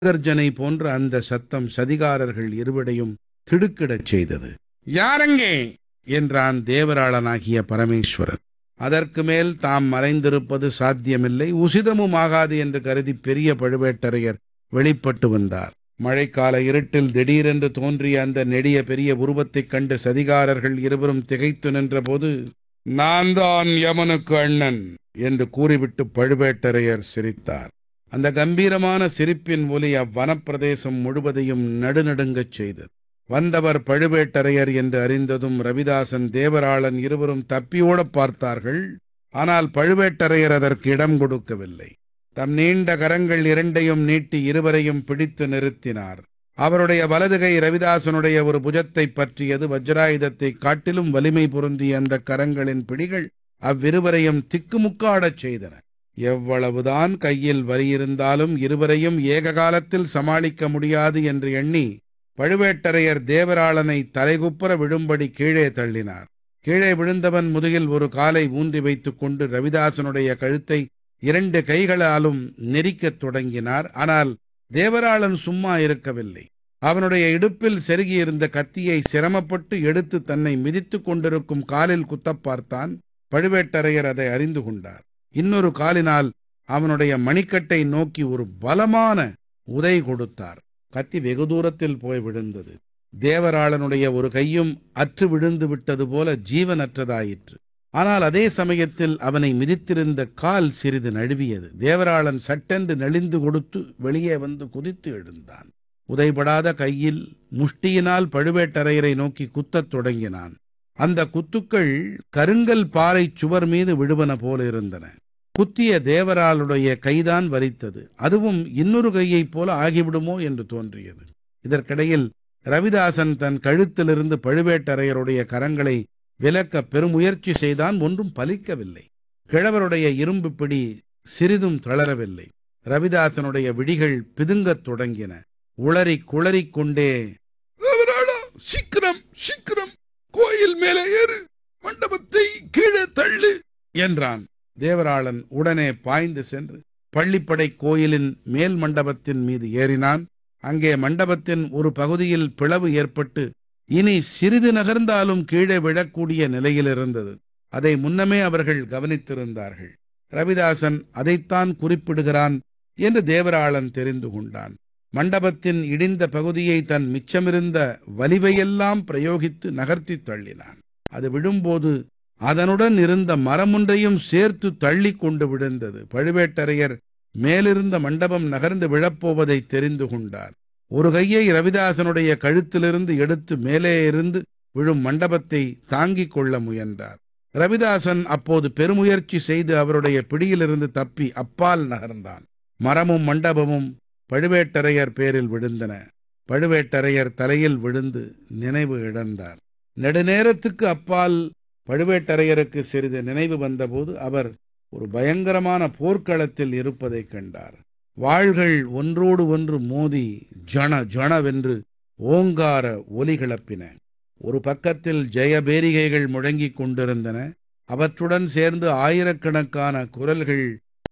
கர்ஜனை போன்ற அந்த சத்தம் சதிகாரர்கள் இருவரையும் திடுக்கிடச் செய்தது யாரங்கே என்றான் தேவராளனாகிய பரமேஸ்வரன் அதற்கு மேல் தாம் மறைந்திருப்பது சாத்தியமில்லை உசிதமும் ஆகாது என்று கருதி பெரிய பழுவேட்டரையர் வெளிப்பட்டு வந்தார் மழைக்கால இருட்டில் திடீரென்று தோன்றிய அந்த நெடிய பெரிய உருவத்தைக் கண்டு சதிகாரர்கள் இருவரும் திகைத்து நின்றபோது நான் தான் யமனுக்கு அண்ணன் என்று கூறிவிட்டு பழுவேட்டரையர் சிரித்தார் அந்த கம்பீரமான சிரிப்பின் ஒலி அவ்வனப்பிரதேசம் முழுவதையும் நடுநடுங்கச் செய்தது வந்தவர் பழுவேட்டரையர் என்று அறிந்ததும் ரவிதாசன் தேவராளன் இருவரும் தப்பியோடப் பார்த்தார்கள் ஆனால் பழுவேட்டரையர் அதற்கு இடம் கொடுக்கவில்லை தம் நீண்ட கரங்கள் இரண்டையும் நீட்டி இருவரையும் பிடித்து நிறுத்தினார் அவருடைய வலதுகை ரவிதாசனுடைய ஒரு புஜத்தை பற்றியது வஜ்ராயுதத்தைக் காட்டிலும் வலிமை பொருந்திய அந்த கரங்களின் பிடிகள் அவ்விருவரையும் திக்குமுக்காடச் செய்தன எவ்வளவுதான் கையில் வலியிருந்தாலும் இருவரையும் ஏக காலத்தில் சமாளிக்க முடியாது என்று எண்ணி பழுவேட்டரையர் தேவராளனை தலைகுப்புற விழும்படி கீழே தள்ளினார் கீழே விழுந்தவன் முதுகில் ஒரு காலை ஊன்றி வைத்துக் கொண்டு ரவிதாசனுடைய கழுத்தை இரண்டு கைகளாலும் நெரிக்கத் தொடங்கினார் ஆனால் தேவராளன் சும்மா இருக்கவில்லை அவனுடைய இடுப்பில் செருகியிருந்த கத்தியை சிரமப்பட்டு எடுத்து தன்னை மிதித்துக் கொண்டிருக்கும் காலில் குத்தப் பார்த்தான் பழுவேட்டரையர் அதை அறிந்து கொண்டார் இன்னொரு காலினால் அவனுடைய மணிக்கட்டை நோக்கி ஒரு பலமான உதை கொடுத்தார் கத்தி வெகு தூரத்தில் போய் விழுந்தது தேவராளனுடைய ஒரு கையும் அற்று விழுந்து விட்டது போல ஜீவனற்றதாயிற்று ஆனால் அதே சமயத்தில் அவனை மிதித்திருந்த கால் சிறிது நழுவியது தேவராளன் சட்டென்று நெளிந்து கொடுத்து வெளியே வந்து குதித்து எழுந்தான் உதைபடாத கையில் முஷ்டியினால் பழுவேட்டரையரை நோக்கி குத்தத் தொடங்கினான் அந்த குத்துக்கள் கருங்கல் பாறை சுவர் மீது விழுவன போல இருந்தன குத்திய தேவராளுடைய கைதான் வரித்தது அதுவும் இன்னொரு கையைப் போல ஆகிவிடுமோ என்று தோன்றியது இதற்கிடையில் ரவிதாசன் தன் கழுத்திலிருந்து பழுவேட்டரையருடைய கரங்களை விலக்க பெருமுயற்சி செய்தான் ஒன்றும் பலிக்கவில்லை கிழவருடைய இரும்பு பிடி சிறிதும் தளரவில்லை ரவிதாசனுடைய விழிகள் பிதுங்கத் தொடங்கின உளறி குளறிக் கொண்டே "தேவராளா, சீக்கிரம் சீக்கிரம் கோயில் மேலே ஏறு மண்டபத்தை கீழே தள்ளு என்றான் தேவராளன் உடனே பாய்ந்து சென்று பள்ளிப்படை கோயிலின் மேல் மண்டபத்தின் மீது ஏறினான் அங்கே மண்டபத்தின் ஒரு பகுதியில் பிளவு ஏற்பட்டு இனி சிறிது நகர்ந்தாலும் கீழே விழக்கூடிய நிலையில் இருந்தது அதை முன்னமே அவர்கள் கவனித்திருந்தார்கள் ரவிதாசன் அதைத்தான் குறிப்பிடுகிறான் என்று தேவராளன் தெரிந்து கொண்டான் மண்டபத்தின் இடிந்த பகுதியை தன் மிச்சமிருந்த வலிவையெல்லாம் பிரயோகித்து நகர்த்தி தள்ளினான் அது விழும்போது அதனுடன் இருந்த மரமொன்றையும் சேர்த்து தள்ளி கொண்டு விழுந்தது பழுவேட்டரையர் மேலிருந்த மண்டபம் நகர்ந்து விழப்போவதை தெரிந்து கொண்டார் ஒரு கையை ரவிதாசனுடைய கழுத்திலிருந்து எடுத்து மேலே இருந்து விழும் மண்டபத்தை தாங்கிக் கொள்ள முயன்றார் ரவிதாசன் அப்போது பெருமுயற்சி செய்து அவருடைய பிடியிலிருந்து தப்பி அப்பால் நகர்ந்தான் மரமும் மண்டபமும் பழுவேட்டரையர் பேரில் விழுந்தன பழுவேட்டரையர் தலையில் விழுந்து நினைவு இழந்தார் நெடுநேரத்துக்கு அப்பால் பழுவேட்டரையருக்கு சிறிது நினைவு வந்தபோது அவர் ஒரு பயங்கரமான போர்க்களத்தில் இருப்பதைக் கண்டார் வாள்கள் ஒன்றோடு ஒன்று மோதி ஜன ஜனவென்று ஓங்கார ஒலி கிளப்பின ஒரு பக்கத்தில் ஜெயபேரிகைகள் முழங்கிக் கொண்டிருந்தன அவற்றுடன் சேர்ந்து ஆயிரக்கணக்கான குரல்கள்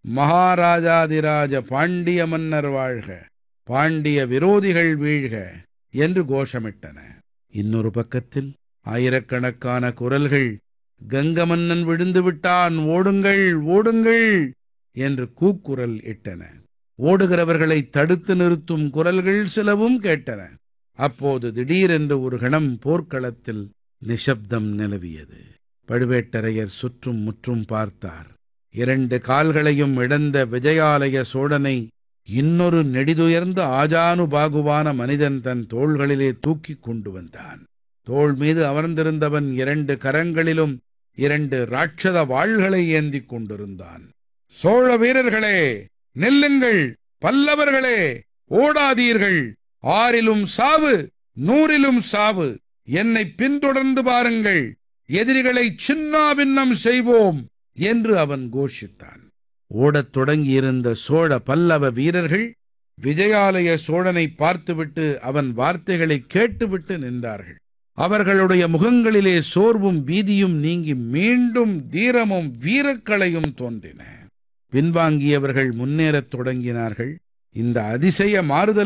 மகாராஜாதிராஜ பாண்டிய மன்னர் வாழ்க பாண்டிய விரோதிகள் வீழ்க என்று கோஷமிட்டன இன்னொரு பக்கத்தில் ஆயிரக்கணக்கான குரல்கள் கங்க மன்னன் விழுந்து விட்டான் ஓடுங்கள் ஓடுங்கள் என்று கூக்குரல் இட்டன ஓடுகிறவர்களை தடுத்து நிறுத்தும் குரல்கள் சிலவும் கேட்டன அப்போது திடீரென்று ஒரு கணம் போர்க்களத்தில் நிசப்தம் நிலவியது பழுவேட்டரையர் சுற்றும் முற்றும் பார்த்தார் இரண்டு கால்களையும் இழந்த விஜயாலய சோழனை இன்னொரு நெடிதுயர்ந்த ஆஜானுபாகுவான மனிதன் தன் தோள்களிலே தூக்கிக் கொண்டு வந்தான் தோள் மீது அமர்ந்திருந்தவன் இரண்டு கரங்களிலும் இரண்டு ராட்சத வாள்களை ஏந்திக் கொண்டிருந்தான் சோழ வீரர்களே நெல்லுங்கள் பல்லவர்களே ஓடாதீர்கள் ஆறிலும் சாவு நூறிலும் சாவு என்னை பின்தொடர்ந்து பாருங்கள் எதிரிகளை சின்னாபின்னம் செய்வோம் என்று அவன் கோஷித்தான் ஓடத் தொடங்கியிருந்த சோழ பல்லவ வீரர்கள் விஜயாலய சோழனை பார்த்துவிட்டு அவன் வார்த்தைகளை கேட்டுவிட்டு நின்றார்கள் அவர்களுடைய முகங்களிலே சோர்வும் பீதியும் நீங்கி மீண்டும் தீரமும் வீரக்களையும் தோன்றின பின்வாங்கியவர்கள் முன்னேறத் தொடங்கினார்கள் இந்த அதிசய மாறுதல்